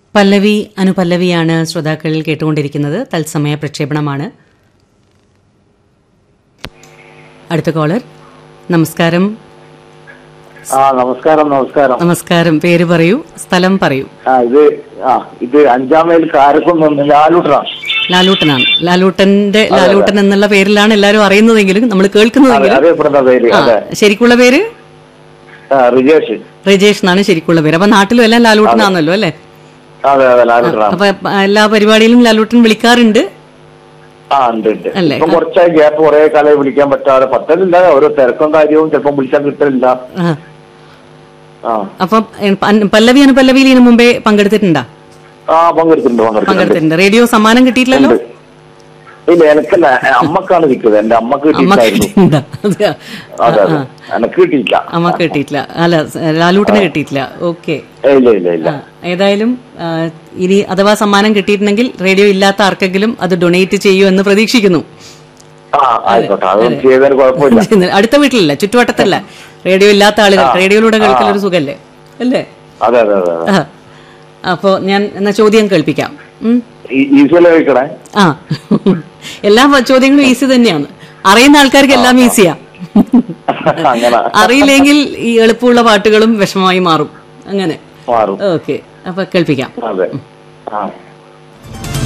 പല്ലവി അനുപല്ലവിയാണ് ശ്രോതാക്കൾ കേട്ടുകൊണ്ടിരിക്കുന്നത് തത്സമയ പ്രക്ഷേപണമാണ് അടുത്ത കോളർ നമസ്കാരം ആ നമസ്കാരം നമസ്കാരം നമസ്കാരം പേര് പറയൂ സ്ഥലം പറയൂ ആ ഇത് ആ ഇത് അഞ്ചാം മൈൽ കാരക്കുന്ന് ലാലൂട്ടറാണ് ലാലൂട്ടനാണ് ലാലൂട്ടന്റെ ലാലൂട്ടൻ എന്നുള്ള പേരിലാണ് എല്ലാവരും അറിയുന്നതെങ്കിലും നമ്മൾ അതെ കേൾക്കുന്നതെങ്കിലും അറിയപ്പെടുന്ന പേര് ആ, അതെ ശരിക്കുള്ള പേര് ആ, റിജേഷ് റിജേഷ് എന്നാണ് ശരിക്കുള്ള പേര് അപ്പൊ നാട്ടിലും എല്ലാം ലാലൂട്ടനാണല്ലോ അല്ലേ അതെ അതെ ലാലൂട്ടറാണ് അപ്പൊ എല്ലാ പരിപാടിയിലും ലാലൂട്ടൻ വിളിക്കാറുണ്ട് ആ ഉണ്ട് ഉണ്ട് അല്ലേ? ഇപ്പൊ കുറച്ചായി ഗ്യാപ്പ് കുറെ കാലം വിളിക്കാൻ പറ്റാതെ പറ്റലില്ല ഓരോ തിരക്കും കാര്യവും ചിലപ്പം വിളിക്കാൻ കിട്ടലില്ല ആ. ആ അപ്പൊ എ, പൻ- പല്ലവി അനുപല്ലവിയിൽ ഇതിനു മുമ്പേ പങ്കെടുത്തിട്ടുണ്ടാ ആ പങ്കെടുത്തിട്ടുണ്ട് പങ്കെടുത്തിട്ടുണ്ട് പങ്കെടുത്തിട്ടുണ്ട് റേഡിയോ സമ്മാനം കിട്ടിയിട്ടില്ലല്ലോ ഉണ്ട്. ഇല്ല എനിക്കല്ല അമ്മക്കാണ് കിട്ടിയത് എന്റെ അമ്മക്ക് അമ്മ കിട്ടിയിട്ടായിരുന്നു കിട്ടിയിട്ടുണ്ടാ അതെ. അതെ അതെ എനക്ക് കിട്ടിയില്ല അമ്മ കിട്ടിയിട്ടില്ല അല്ല സ- ലാലൂട്ടിന് കിട്ടിയിട്ടില്ല ഓക്കെ ഏ, ഇല്ല ഇല്ല ഇല്ല ഏതായാലും ആ, ഇനി അഥവാ സമ്മാനം കിട്ടിയിട്ടുണ്ടെങ്കിൽ റേഡിയോ ഇല്ലാത്ത ആർക്കെങ്കിലും അത് ഡൊണേറ്റ് ചെയ്യൂ എന്ന് പ്രതീക്ഷിക്കുന്നു ആ ആയിക്കോട്ടെ അതൊന്നും ചെയ്തതിന് കുഴപ്പമില്ല അടുത്ത വീട്ടിലല്ല ചുറ്റുവട്ടത്തല്ല റേഡിയോ ഇല്ലാത്ത ആളുകൾ റേഡിയോയിലൂടെ കേൾക്കൽ ഒരു സുഖല്ലേ അല്ലേ അതെ അതെ അതെ അതെ ആ. അപ്പോ ഞാൻ എന്നാ ചോദ്യം കേൾപ്പിക്കാം ഉം. ഈസിയല്ലേ കഴിക്കണേ ആ എല്ലാ ചോദ്യങ്ങളും ഈസി തന്നെയാണ് അറിയുന്ന ആൾക്കാർക്ക് എല്ലാം ഈസിയാ അങ്ങനെ അറിയില്ലെങ്കിൽ ഈ എളുപ്പമുള്ള പാട്ടുകളും വിഷമമായി മാറും അങ്ങനെ മാറും ഓക്കെ അപ്പൊ കേൾപ്പിക്കാം അതെ ആ